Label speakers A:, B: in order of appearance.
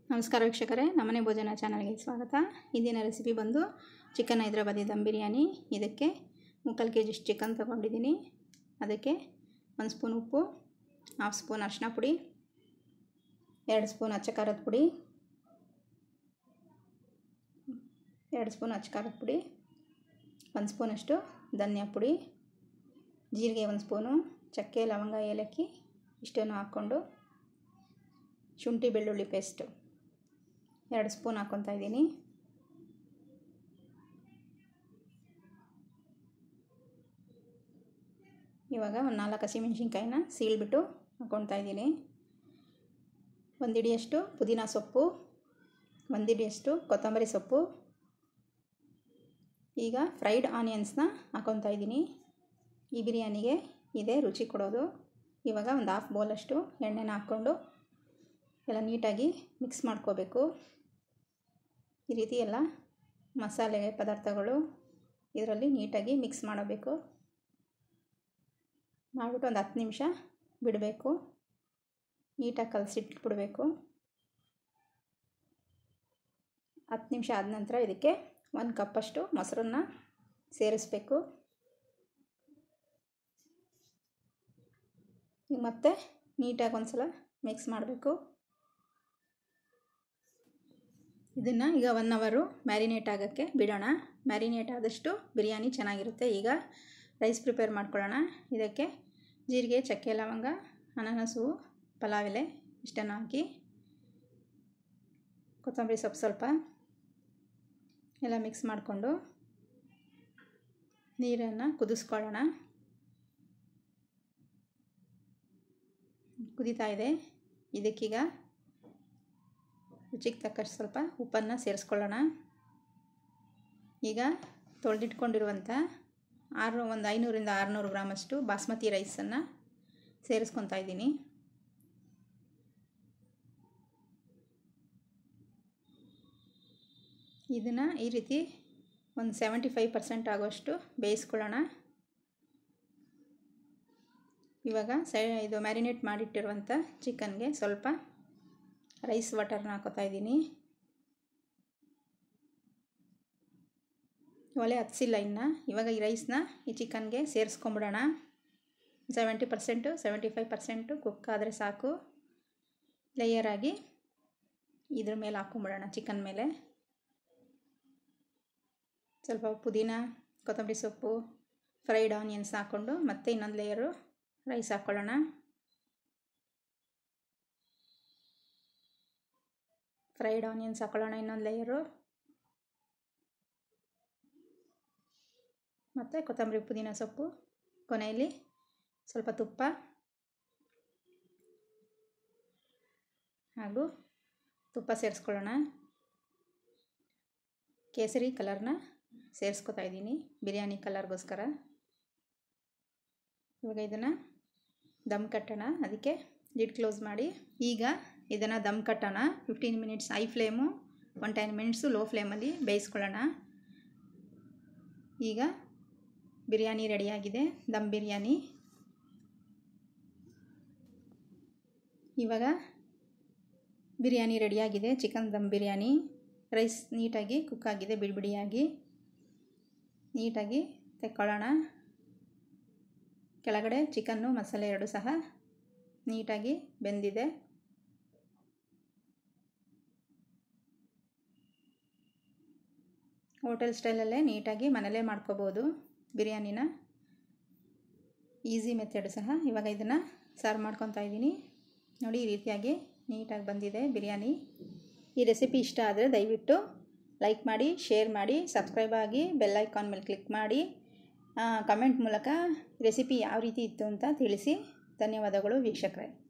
A: ನಮಸ್ಕಾರ ವೀಕ್ಷಕರೇ ನಮ್ಮನೆ ಭೋಜನ ಚಾನಲ್ಗೆ ಸ್ವಾಗತ ಇಂದಿನ ರೆಸಿಪಿ ಬಂದು ಚಿಕನ್ ಹೈದ್ರಾಬಾದಿ ದಮ್ ಬಿರಿಯಾನಿ ಇದಕ್ಕೆ ಮುಕ್ಕಾಲು ಕೆ ಜಿಷ್ಟು ಚಿಕನ್ ತೊಗೊಂಡಿದ್ದೀನಿ ಅದಕ್ಕೆ ಒಂದು ಸ್ಪೂನ್ ಉಪ್ಪು ಹಾಫ್ ಸ್ಪೂನ್ ಅರಿಶಿನ ಪುಡಿ ಎರಡು ಸ್ಪೂನ್ ಅಚ್ಚ ಖಾರದ ಪುಡಿ ಎರಡು ಸ್ಪೂನ್ ಅಚ್ಚ ಖಾರದ ಪುಡಿ ಒಂದು ಸ್ಪೂನಷ್ಟು ಧನಿಯಾ ಪುಡಿ ಜೀರಿಗೆ ಒಂದು ಸ್ಪೂನು ಚಕ್ಕೆ ಲವಂಗ ಏಲಕ್ಕಿ ಇಷ್ಟನ್ನು ಹಾಕ್ಕೊಂಡು ಶುಂಠಿ ಬೆಳ್ಳುಳ್ಳಿ ಪೇಸ್ಟು ಎರಡು ಸ್ಪೂನ್ ಹಾಕ್ಕೊತಾ ಇದ್ದೀನಿ ಇವಾಗ ಒಂದು ನಾಲ್ಕು ಹಸಿಮೆಣ್ಸಿನ್ಕಾಯಿನ ಸೀಳ್ಬಿಟ್ಟು ಹಾಕ್ಕೊತಾ ಇದ್ದೀನಿ ಒಂದು ಹಿಡಿಯಷ್ಟು ಪುದೀನ ಸೊಪ್ಪು ಒಂದು ಹಿಡಿಯಷ್ಟು ಕೊತ್ತಂಬರಿ ಸೊಪ್ಪು ಈಗ ಫ್ರೈಡ್ ಆನಿಯನ್ಸ್ನ ಹಾಕ್ಕೊತಾ ಇದ್ದೀನಿ ಈ ಬಿರಿಯಾನಿಗೆ ಇದೇ ರುಚಿ ಕೊಡೋದು ಇವಾಗ ಒಂದು ಹಾಫ್ ಬೌಲಷ್ಟು ಎಣ್ಣೆನ ಹಾಕ್ಕೊಂಡು ಎಲ್ಲ ನೀಟಾಗಿ ಮಿಕ್ಸ್ ಮಾಡ್ಕೋಬೇಕು ಈ ರೀತಿ ಎಲ್ಲ ಮಸಾಲೆ ಪದಾರ್ಥಗಳು ಇದರಲ್ಲಿ ನೀಟಾಗಿ ಮಿಕ್ಸ್ ಮಾಡಬೇಕು ಮಾಡಿಬಿಟ್ಟು ಒಂದು ಹತ್ತು ನಿಮಿಷ ಬಿಡಬೇಕು ನೀಟಾಗಿ ಕಲಸಿಟ್ಬಿಡಬೇಕು ಹತ್ತು ನಿಮಿಷ ಆದ ನಂತರ ಇದಕ್ಕೆ ಒಂದು ಕಪ್ಪಷ್ಟು ಮೊಸರನ್ನ ಸೇರಿಸ್ಬೇಕು ಈಗ ಮತ್ತೆ ನೀಟಾಗಿ ಒಂದು ಸಲ ಮಿಕ್ಸ್ ಮಾಡಬೇಕು ಇದನ್ನು ಈಗ ಒನ್ ಅವರು ಮ್ಯಾರಿನೇಟ್ ಆಗೋಕ್ಕೆ ಬಿಡೋಣ ಮ್ಯಾರಿನೇಟ್ ಆದಷ್ಟು ಬಿರಿಯಾನಿ ಚೆನ್ನಾಗಿರುತ್ತೆ ಈಗ ರೈಸ್ ಪ್ರಿಪೇರ್ ಮಾಡ್ಕೊಳ್ಳೋಣ ಇದಕ್ಕೆ ಜೀರಿಗೆ ಚಕ್ಕೆ ಲವಂಗ ಅನಾನಸು ಪಲಾವ್ ಎಲೆ ಇಷ್ಟನ್ನು ಹಾಕಿ ಕೊತ್ತಂಬರಿ ಸೊಪ್ಪು ಸ್ವಲ್ಪ ಎಲ್ಲ ಮಿಕ್ಸ್ ಮಾಡಿಕೊಂಡು ನೀರನ್ನು ಕುದಿಸ್ಕೊಳ್ಳೋಣ ಕುದೀತಾ ಇದೆ ಇದಕ್ಕೀಗ ರುಚಿಗೆ ತಕ್ಕಷ್ಟು ಸ್ವಲ್ಪ ಉಪ್ಪನ್ನು ಸೇರಿಸ್ಕೊಳ್ಳೋಣ ಈಗ ತೊಳೆದಿಟ್ಕೊಂಡಿರುವಂಥ ಆರು ಒಂದು ಐನೂರಿಂದ ಆರುನೂರು ಗ್ರಾಮಷ್ಟು ಬಾಸ್ಮತಿ ರೈಸನ್ನು ಸೇರಿಸ್ಕೊತಾ ಇದ್ದೀನಿ ಇದನ್ನು ಈ ರೀತಿ ಒಂದು ಸೆವೆಂಟಿ ಫೈವ್ ಪರ್ಸೆಂಟ್ ಆಗುವಷ್ಟು ಬೇಯಿಸ್ಕೊಳ್ಳೋಣ ಇವಾಗ ಸೈ ಇದು ಮ್ಯಾರಿನೇಟ್ ಮಾಡಿಟ್ಟಿರುವಂಥ ಚಿಕನ್ಗೆ ಸ್ವಲ್ಪ ರೈಸ್ ವಾಟರ್ನ ಹಾಕೋತಾ ಇದ್ದೀನಿ ಒಲೆ ಹಚ್ಚಿಲ್ಲ ಇನ್ನು ಇವಾಗ ಈ ರೈಸ್ನ ಈ ಚಿಕನ್ಗೆ ಸೇರಿಸ್ಕೊಂಬಿಡೋಣ seventy percent seventy five percent cook ಆದರೆ ಸಾಕು ಲೇಯರಾಗಿ ಇದ್ರ ಮೇಲೆ ಹಾಕ್ಕೊಂಬಿಡೋಣ ಚಿಕನ್ ಮೇಲೆ ಸ್ವಲ್ಪ ಪುದೀನ ಕೊತ್ತಂಬರಿ ಸೊಪ್ಪು ಫ್ರೈಡ್ ಆನಿಯನ್ಸ್ ಹಾಕ್ಕೊಂಡು ಮತ್ತೆ ಇನ್ನೊಂದು ಲೇಯರು ರೈಸ್ ಹಾಕ್ಕೊಳ್ಳೋಣ ಫ್ರೈಡ್ ಆನಿಯನ್ಸ್ ಹಾಕ್ಕೊಳ್ಳೋಣ ಇನ್ನೊಂದು ಲೇಯರು ಮತ್ತು ಕೊತ್ತಂಬರಿ ಪುದೀನ ಸೊಪ್ಪು ಕೊನೆಯಲ್ಲಿ ಸ್ವಲ್ಪ ತುಪ್ಪ ಹಾಗೂ ತುಪ್ಪ ಸೇರಿಸ್ಕೊಳ್ಳೋಣ ಕೇಸರಿ ಕಲರ್ನ ಸೇರಿಸ್ಕೊತಾ ಇದ್ದೀನಿ ಬಿರಿಯಾನಿ ಕಲರ್ಗೋಸ್ಕರ ಇವಾಗ ಇದನ್ನು ದಮ್ ಕಟ್ಟೋಣ ಅದಕ್ಕೆ ಲಿಡ್ ಕ್ಲೋಸ್ ಮಾಡಿ ಈಗ ಇದನ್ನು ದಮ್ ಕಟ್ಟೋಣ fifteen minutes high flame one ten minutes low ಫ್ಲೇಮಲ್ಲಿ ಬೇಯಿಸ್ಕೊಳ್ಳೋಣ ಈಗ ಬಿರಿಯಾನಿ ರೆಡಿಯಾಗಿದೆ ದಮ್ ಬಿರಿಯಾನಿ ಇವಾಗ ಬಿರಿಯಾನಿ ರೆಡಿಯಾಗಿದೆ ಚಿಕನ್ ದಮ್ ಬಿರಿಯಾನಿ ರೈಸ್ ನೀಟಾಗಿ ಕುಕ್ ಆಗಿದೆ ಬಿಡಿ ಬಿಡಿಯಾಗಿ ನೀಟಾಗಿ ತೆಕ್ಕೊಳ್ಳೋಣ ಕೆಳಗಡೆ ಚಿಕನ್ನು ಮಸಾಲೆ ಎರಡು ಸಹ ನೀಟಾಗಿ ಬೆಂದಿದೆ ಹೋಟೆಲ್ ಸ್ಟೈಲಲ್ಲೇ ನೀಟಾಗಿ ಮನೇಲೇ ಮಾಡ್ಕೋಬೋದು ಬಿರಿಯಾನಿನ ಈಸಿ ಮೆಥಡ್ ಸಹ ಇವಾಗ ಇದನ್ನು ಸರ್ವ್ ಮಾಡ್ಕೊತಾ ಇದ್ದೀನಿ ನೋಡಿ ಈ ರೀತಿಯಾಗಿ ನೀಟಾಗಿ ಬಂದಿದೆ ಬಿರಿಯಾನಿ ಈ ರೆಸಿಪಿ ಇಷ್ಟ ಆದರೆ ದಯವಿಟ್ಟು ಲೈಕ್ ಮಾಡಿ ಶೇರ್ ಮಾಡಿ ಸಬ್ಸ್ಕ್ರೈಬ್ ಆಗಿ ಬೆಲ್ ಐಕಾನ್ ಮೇಲೆ ಕ್ಲಿಕ್ ಮಾಡಿ ಕಮೆಂಟ್ ಮೂಲಕ ರೆಸಿಪಿ ಯಾವ ರೀತಿ ಇತ್ತು ಅಂತ ತಿಳಿಸಿ ಧನ್ಯವಾದಗಳು ವೀಕ್ಷಕರೇ